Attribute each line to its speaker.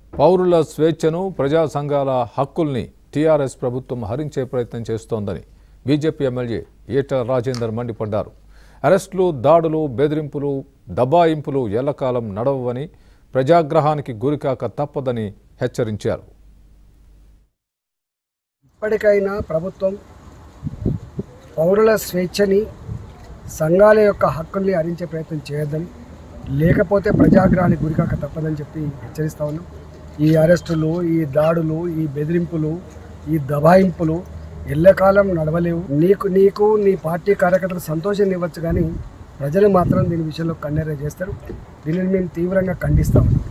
Speaker 1: పౌరుల స్వేచ్ఛను ప్రజా సంఘాల హక్కుల్ని టీఆర్ఎస్ ప్రభుత్వం హరించే ప్రయత్నం చేస్తోందని బీజేపీ ఎమ్మెల్యే ఈటల రాజేందర్ మండిపడ్డారు అరెస్టులు దాడులు బెదిరింపులు దబాయింపులు ఎల్లకాలం నడవవని ప్రజాగ్రహానికి గురికాక తప్పదని హెచ్చరించారు
Speaker 2: ఇప్పటికైనా ప్రభుత్వం పౌరుల స్వేచ్ఛని సంఘాల యొక్క హక్కుల్ని హరించే ప్రయత్నం చేయొద్దని లేకపోతే ప్రజాగ్రహానికి గురికాక తప్పదని చెప్పి హెచ్చరిస్తా ఉన్నాం ఈ అరెస్టులు ఈ దాడులు ఈ బెదిరింపులు ఈ దబాయింపులు ఎల్లకాలం నడవలేవు నీకు నీకు నీ పార్టీ కార్యకర్తలు సంతోషం ఇవ్వచ్చు కానీ ప్రజలు మాత్రం దీని విషయంలో కన్నెర చేస్తారు దీనిని మేము తీవ్రంగా ఖండిస్తాం